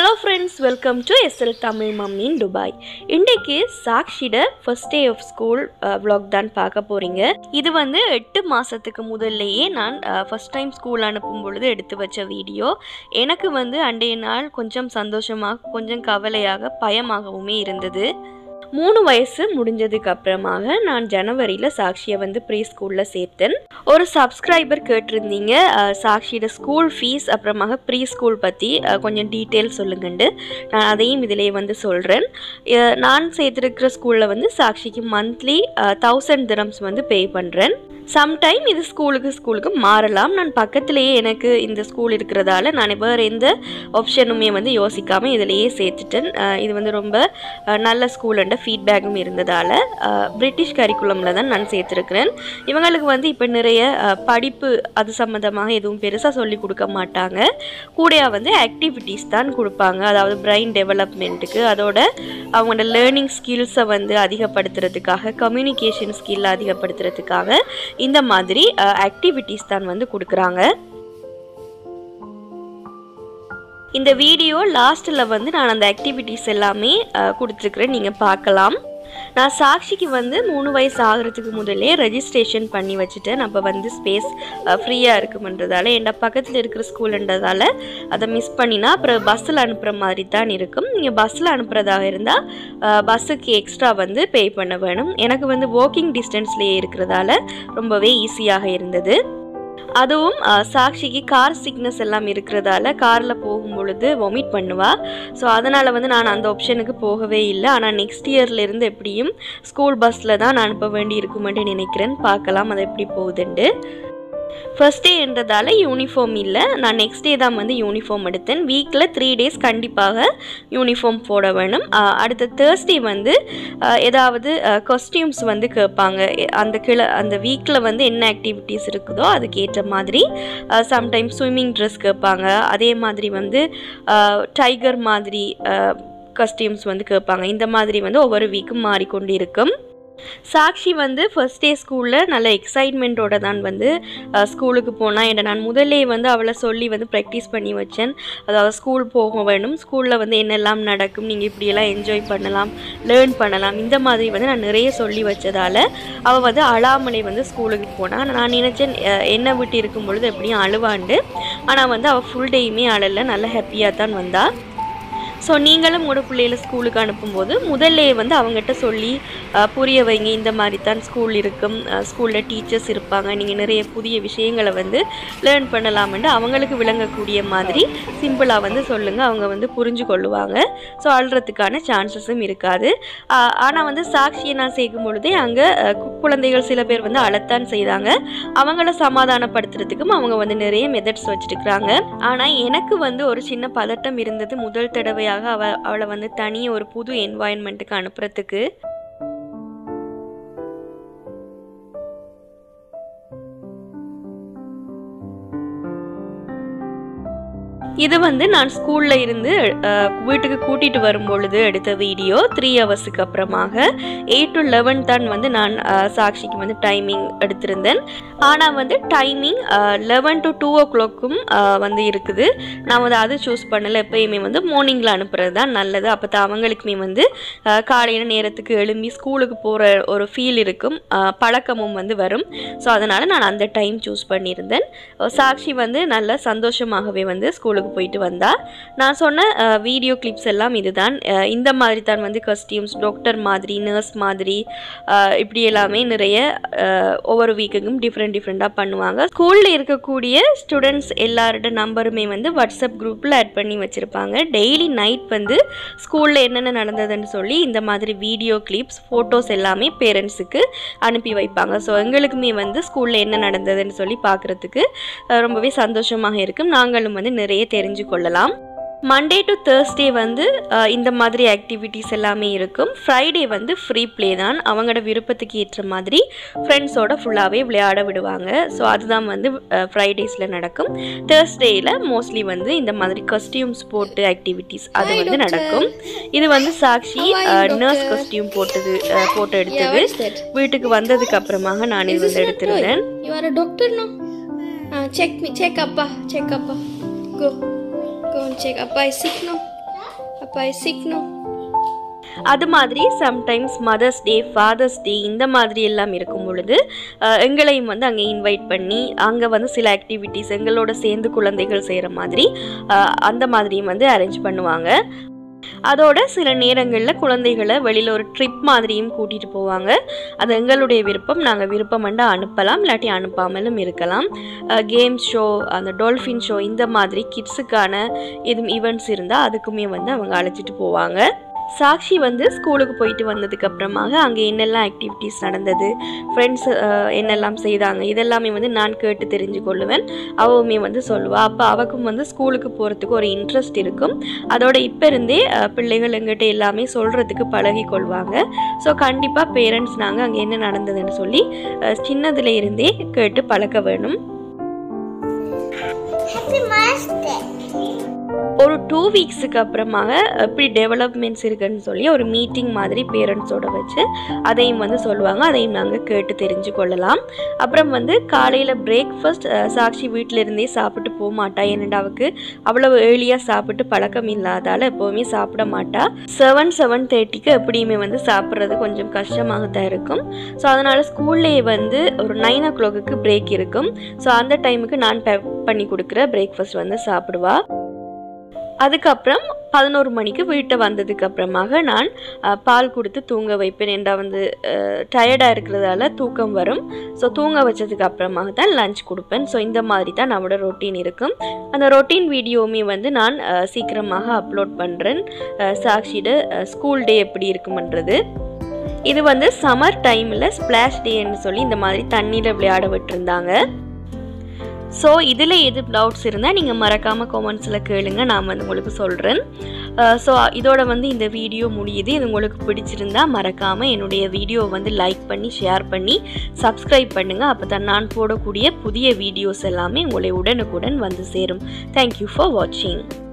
Hello friends welcome to SL Tamil mummy in Dubai இன்றைக்கு சாக்ஷிட first day of school vlog தான் பார்க்க போகிறீங்க இது வந்து எட்டு மாதத்துக்கு முதல்லையே நான் ஃபஸ்ட் டைம் ஸ்கூல் அனுப்பும் பொழுது எடுத்து வச்ச வீடியோ எனக்கு வந்து அன்றைய நாள் கொஞ்சம் சந்தோஷமாக கொஞ்சம் கவலையாக பயமாகவுமே இருந்தது மூணு வயசு முடிஞ்சதுக்கு அப்புறமாக நான் ஜனவரியில் சாக்ஷியை வந்து ப்ரீ ஸ்கூலில் சேர்த்தேன் ஒரு சப்ஸ்கிரைபர் கேட்டிருந்தீங்க அஹ், சாக்ஷியோட ஸ்கூல் ஃபீஸ் அப்புறமாக ப்ரீ ஸ்கூல் பற்றி அஹ், கொஞ்சம் டீட்டெயில் சொல்லுங்கண்டு நான் அதையும் இதிலே வந்து சொல்கிறேன் நான் சேர்த்துருக்கிற ஸ்கூலில் வந்து சாக்ஷிக்கு மந்த்லி தௌசண்ட் திரம்ஸ் வந்து பே பண்ணுறேன் சம்டைம் இது ஸ்கூலுக்கு ஸ்கூலுக்கு மாறலாம் நான் பக்கத்துலேயே எனக்கு இந்த ஸ்கூல் இருக்கிறதால நான் வேறு எந்த ஆப்ஷனுமே வந்து யோசிக்காமல் இதிலேயே சேர்த்துட்டேன் அஹ், இது வந்து ரொம்ப அஹ், நல்ல ஸ்கூலுன்ற ஃபீட்பேக்கும் இருந்ததால் பிரிட்டிஷ் கரிக்குலமில் தான் நான் சேர்த்துருக்கிறேன் இவங்களுக்கு வந்து இப்போ நிறைய அஹ், படிப்பு அது சம்மந்தமாக எதுவும் பெருசாக சொல்லி கொடுக்க மாட்டாங்க கூடயா வந்து ஆக்டிவிட்டீஸ் தான் கொடுப்பாங்க அதாவது பிரெயின் டெவலப்மெண்ட்டுக்கு அதோட அவங்களோட லேர்னிங் ஸ்கில்ஸை வந்து அதிகப்படுத்துறதுக்காக கம்யூனிகேஷன் ஸ்கில் அதிகப்படுத்துறதுக்காக இந்த மாதிரி ஆக்டிவிட்டீஸ் தான் வந்து கொடுக்குறாங்க இந்த வீடியோ லாஸ்ட்டில் வந்து நான் அந்த ஆக்டிவிட்டீஸ் எல்லாமே அஹ், கொடுத்துருக்குறேன் நீங்கள் பார்க்கலாம் நான் சாக்ஷிக்கு வந்து மூணு வயசு ஆகிறதுக்கு முதல்லே ரெஜிஸ்ட்ரேஷன் பண்ணி வச்சுட்டேன் அப்போ வந்து ஸ்பேஸ் ஃப்ரீயாக இருக்குமன்றதால என் பக்கத்தில் இருக்கிற ஸ்கூலுன்றதால அதை மிஸ் பண்ணினா அப்புறம் பஸ்ஸில் அனுப்புகிற மாதிரி தான் இருக்கும் நீங்கள் பஸ்ஸில் அனுப்புகிறதாக இருந்தால் பஸ்ஸுக்கு எக்ஸ்ட்ரா வந்து பே பண்ண வேணும் எனக்கு வந்து வாக்கிங் டிஸ்டன்ஸ்லேயே இருக்கிறதால ரொம்பவே ஈஸியாக இருந்தது அதுவும் அஹ், சாக்ஷிக்கு கார் சிக்னஸ் எல்லாம் இருக்கிறதால காரில் போகும் பொழுது வொமிட் பண்ணுவா ஸோ அதனால் வந்து நான் அந்த ஆப்ஷனுக்கு போகவே இல்லை ஆனால் நெக்ஸ்ட் இயர்லேருந்து எப்படியும் ஸ்கூல் பஸ்ஸில் தான் நான் அனுப்ப வேண்டி இருக்குமென்று நினைக்கிறேன் பார்க்கலாம் அது எப்படி போகுதுண்டு ஃபர்ஸ்ட் டேன்றதால யூனிஃபார்ம் இல்லை நான் நெக்ஸ்ட் டே தான் வந்து யூனிஃபார்ம் எடுத்தேன் வீக்கில் த்ரீ டேஸ் கண்டிப்பாக யூனிஃபார்ம் போட வேணும் அஹ், அடுத்த தேர்ஸ்டே வந்து அஹ், ஏதாவது காஸ்டியூம்ஸ் வந்து கேட்பாங்க எ- அந்த கிள அந்த வீக்கில் வந்து என்ன ஆக்டிவிட்டீஸ் இருக்குதோ அதுக்கேற்ற மாதிரி சம்டைம் ஸ்விம்மிங் ட்ரெஸ் கேட்பாங்க அதே மாதிரி வந்து டைகர் மாதிரி கஸ்டியூம்ஸ் வந்து கேட்பாங்க இந்த மாதிரி வந்து ஒவ்வொரு வீக்கும் மாறிக்கொண்டு இருக்கும் சாக்ஷி வந்து ஃபர்ஸ்ட் டே ஸ்கூலில் நல்ல எக்ஸைட்மெண்ட்டோட தான் வந்து அஹ், ஸ்கூலுக்கு போனால் என்ன நான் முதல்லே வந்து அவளை சொல்லி வந்து ப்ராக்டிஸ் பண்ணி வச்சேன் அதாவது ஸ்கூல் போக வேணும் ஸ்கூலில் வந்து என்னெல்லாம் நடக்கும் நீங்கள் இப்படியெல்லாம் என்ஜாய் பண்ணலாம் லேர்ன் பண்ணலாம் இந்த மாதிரி வந்து நான் நிறைய சொல்லி வச்சதால் அவள் வந்து அழாமலே வந்து ஸ்கூலுக்கு போனாள் நான் நினச்சேன் அஹ், என்னை விட்டு இருக்கும் பொழுது எப்படியும் அழுவாண்டு ஆனால் வந்து அவள் ஃபுல் டேயுமே அழல நல்ல ஹாப்பியாக தான் வந்தாள் ஸோ நீங்களும் உங்களோட பிள்ளைகளை ஸ்கூலுக்கு அனுப்பும்போது முதல்ல வந்து அவங்ககிட்ட சொல்லி அஹ், புரிய வைங்க இந்த மாதிரி தான் ஸ்கூல் இருக்கும் ஸ்கூலில் டீச்சர்ஸ் இருப்பாங்க நீங்கள் நிறைய புதிய விஷயங்களை வந்து லேர்ன் பண்ணலாம்னு அவங்களுக்கு விளங்கக்கூடிய மாதிரி சிம்பிளாக வந்து சொல்லுங்கள் அவங்க வந்து புரிஞ்சு கொள்ளுவாங்க ஸோ அழுறதுக்கான சான்சஸும் இருக்காது ஆனால் வந்து சாட்சியை நான் சேர்க்கும் பொழுதே அங்கே குழந்தைகள் சில பேர் வந்து அழத்தான் செய்தாங்க அவங்கள சமாதானப்படுத்துறதுக்கும் அவங்க வந்து நிறைய மெத்தட்ஸ் வச்சுருக்குறாங்க ஆனால் எனக்கு வந்து ஒரு சின்ன பதட்டம் இருந்தது முதல் தடவையாக அவ அவளை வந்து தனியாக ஒரு புது என்வாயன்மெண்ட்டுக்கு அனுப்புறதுக்கு இது வந்து நான் ஸ்கூலில் இருந்து அஹ், வீட்டுக்கு கூட்டிகிட்டு வரும் பொழுது எடுத்த வீடியோ த்ரீ ஹவர்ஸுக்கு அப்புறமாக எயிட் டு லெவன் தான் வந்து நான் அஹ், சாக்ஷிக்கு வந்து டைமிங் எடுத்திருந்தேன் ஆனால் வந்து timing eleven to two o கிளாக்கும் வந்து இருக்குது நான் வந்து அது சூஸ் பண்ணலை எப்பயுமே வந்து மார்னிங்கில் அனுப்புறது தான் நல்லது அப்போ தான் அவங்களுக்குமே வந்து காலையில் நேரத்துக்கு எழும்பி ஸ்கூலுக்கு போகிற ஒரு ஃபீல் இருக்கும் அஹ், பழக்கமும் வந்து வரும் ஸோ அதனால் நான் அந்த டைம் சூஸ் பண்ணியிருந்தேன் அஹ் சாக்ஷி வந்து நல்ல சந்தோஷமாகவே வந்து ஸ்கூலுக்கு போயிட்டு வந்தா நான் சொன்ன வீடியோ கிளிப்ஸ் எல்லாம் இதுதான் அஹ் இந்த மாதிரி தான் வந்து கஸ்டியூம்ஸ் டாக்டர் மாதிரி நர்ஸ் மாதிரி அஹ் இப்படி எல்லாமே நிறைய அஹ் ஒவ்வொரு வீக்குக்கும் டிஃப்ரெண்ட் டிஃப்ரெண்ட்டாக பண்ணுவாங்க ஸ்கூலில் இருக்கக்கூடிய ஸ்டூடெண்ட்ஸ் எல்லாரோட நம்பருமே வந்து வாட்ஸ்அப் குரூப்பில் ஆட் பண்ணி வச்சுருப்பாங்க டெய்லி நைட் வந்து ஸ்கூலில் என்னென்ன நடந்ததுன்னு சொல்லி இந்த மாதிரி வீடியோ கிளிப்ஸ் ஃபோட்டோஸ் எல்லாமே பேரண்ட்ஸுக்கு அனுப்பி வைப்பாங்க ஸோ எங்களுக்குமே வந்து ஸ்கூலில் என்ன நடந்ததுன்னு சொல்லி பார்க்குறதுக்கு ரொம்பவே சந்தோஷமாக இருக்கும் நாங்களும் வந்து நிறைய தெரிஞ்சு கொள்ளலாம் மண்டே டு தேர்ஸ்டே வந்து அஹ், இந்த மாதிரி ஆக்டிவிட்டீஸ் எல்லாமே இருக்கும் ஃப்ரைடே வந்து ஃப்ரீ ப்ளே தான் அவங்களோட விருப்பத்துக்கு ஏற்ற மாதிரி ஃப்ரெண்ட்ஸோட ஃபுல்லாகவே விளையாட விடுவாங்க ஸோ அதுதான் வந்து ஃப்ரைடேஸில் நடக்கும் தேர்ஸ்டேயில் மோஸ்ட்லி வந்து இந்த மாதிரி கஸ்டியூம்ஸ் போட்டு ஆக்டிவிட்டீஸ் அது Hi, வந்து doctor. நடக்கும் இது வந்து Sakshi How are you, nurse doctor? Costume போட்டது அஹ், போட்டு Yeah, எடுத்தது what is that? வீட்டுக்கு வந்ததுக்கு அப்புறமாக நான் இது Is this வந்து not எடுத்திருந்தேன் toy? You are a doctor now? Uh, check me, check Appa, check Appa. Go, go and check. Appa is sick now. papai signo. அது மாதிரி sometimes mother's day father's day இந்த மாதிரி எல்லாம் இருக்கும் பொழுது அஹ், எங்களையும் வந்து அங்கே இன்வைட் பண்ணி அங்கே வந்து சில ஆக்டிவிட்டீஸ் எங்களோட சேர்ந்து குழந்தைகள் செய்கிற மாதிரி அஹ், அந்த மாதிரியும் வந்து அரேஞ்ச் பண்ணுவாங்க அதோட சில நேரங்களில் குழந்தைகளை வெளியில் ஒரு ட்ரிப் மாதிரியும் கூட்டிகிட்டு போவாங்க அது எங்களுடைய விருப்பம் நாங்கள் விருப்பமண்டா அனுப்பலாம் இல்லாட்டி அனுப்பாமலும் இருக்கலாம் கேம் ஷோ அந்த டால்ஃபின் ஷோ இந்த மாதிரி கிட்ஸுக்கான எதுவும் ஈவெண்ட்ஸ் இருந்தால் அதுக்குமே வந்து அவங்க அழைச்சிட்டு போவாங்க சாக்ஷி வந்து ஸ்கூலுக்கு போயிட்டு வந்ததுக்கு அப்புறமாக அங்கே என்னெல்லாம் ஆக்டிவிட்டீஸ் நடந்தது ஃப்ரெண்ட்ஸ் என்னெல்லாம் செய்தாங்க இதெல்லாமே வந்து நான் கேட்டு தெரிஞ்சு கொள்ளுவேன் அவவுமே வந்து சொல்லுவாள் அப்போ அவக்கும் வந்து ஸ்கூலுக்கு போகிறதுக்கு ஒரு இன்ட்ரெஸ்ட் இருக்கும் அதோட இப்போ இருந்தே அஹ், பிள்ளைகள் எங்கிட்ட எல்லாமே சொல்கிறதுக்கு பழகி கொள்வாங்க ஸோ கண்டிப்பாக பேரண்ட்ஸ் நாங்கள் அங்கே என்ன நடந்ததுன்னு சொல்லி அஹ், சின்னதுல இருந்தே கேட்டு பழக்க வேணும் Happy Mother's Day. ஒரு டூ வீக்ஸுக்கு அப்புறமாக எப்படி டெவலப்மெண்ட்ஸ் இருக்குன்னு சொல்லி ஒரு மீட்டிங் மாதிரி பேரண்ட்ஸோட வச்சு அதையும் வந்து சொல்லுவாங்க அதையும் நாங்கள் கேட்டு தெரிஞ்சு கொள்ளலாம் அப்புறம் வந்து காலையில் பிரேக்ஃபாஸ்ட் சாக்ஷி வீட்டில் இருந்தே சாப்பிட்டு போக மாட்டா ஏனெண்டா அவளுக்கு அவ்வளவு ஏர்லியாக சாப்பிட்டு பழக்கம் இல்லாதால எப்போவுமே சாப்பிட மாட்டா செவன் செவன் தேர்ட்டிக்கு எப்படியுமே வந்து சாப்பிட்றது கொஞ்சம் கஷ்டமாக தான் இருக்கும் ஸோ அதனால் ஸ்கூல்லேயே வந்து ஒரு நைன் ஓ கிளாக்கு பிரேக் இருக்கும் ஸோ அந்த டைமுக்கு நான் பேக் பண்ணி கொடுக்குற பிரேக்ஃபாஸ்ட் வந்து சாப்பிடுவா அதுக்கப்புறம் பதினோரு மணிக்கு வீட்டை வந்ததுக்கு அப்புறமாக நான் அஹ், பால் கொடுத்து தூங்க வைப்பேன் என்றா வந்து டயர்டாக இருக்கிறதால தூக்கம் வரும் ஸோ தூங்க வச்சதுக்கு அப்புறமாக தான் லஞ்ச் கொடுப்பேன் ஸோ இந்த மாதிரி தான் நம்மளோட ரொட்டீன் இருக்கும் அந்த ரொட்டீன் வீடியோவுமே வந்து நான் அஹ், சீக்கிரமாக அப்லோட் பண்ணுறேன் சாக்ஷியோட ஸ்கூல் டே எப்படி இருக்குமன்றது இது வந்து சம்மர் டைமில் ஸ்பிளாஷ் டேன்னு சொல்லி இந்த மாதிரி தண்ணியில் விளையாட விட்டுருந்தாங்க ஸோ இதில் எது டவுட்ஸ் இருந்தால் நீங்கள் மறக்காமல் கமெண்ட்ஸில் கேளுங்க நான் வந்து உங்களுக்கு சொல்கிறேன் ஸோ இதோட வந்து இந்த வீடியோ முடியுது இது உங்களுக்கு பிடிச்சிருந்தா மறக்காமல் என்னுடைய வீடியோவை வந்து லைக் பண்ணி ஷேர் பண்ணி சப்ஸ்கிரைப் பண்ணுங்கள் அப்போ தான் நான் போடக்கூடிய புதிய வீடியோஸ் எல்லாமே உங்களை உடனுக்குடன் வந்து சேரும் தேங்க்யூ ஃபார் வாட்சிங்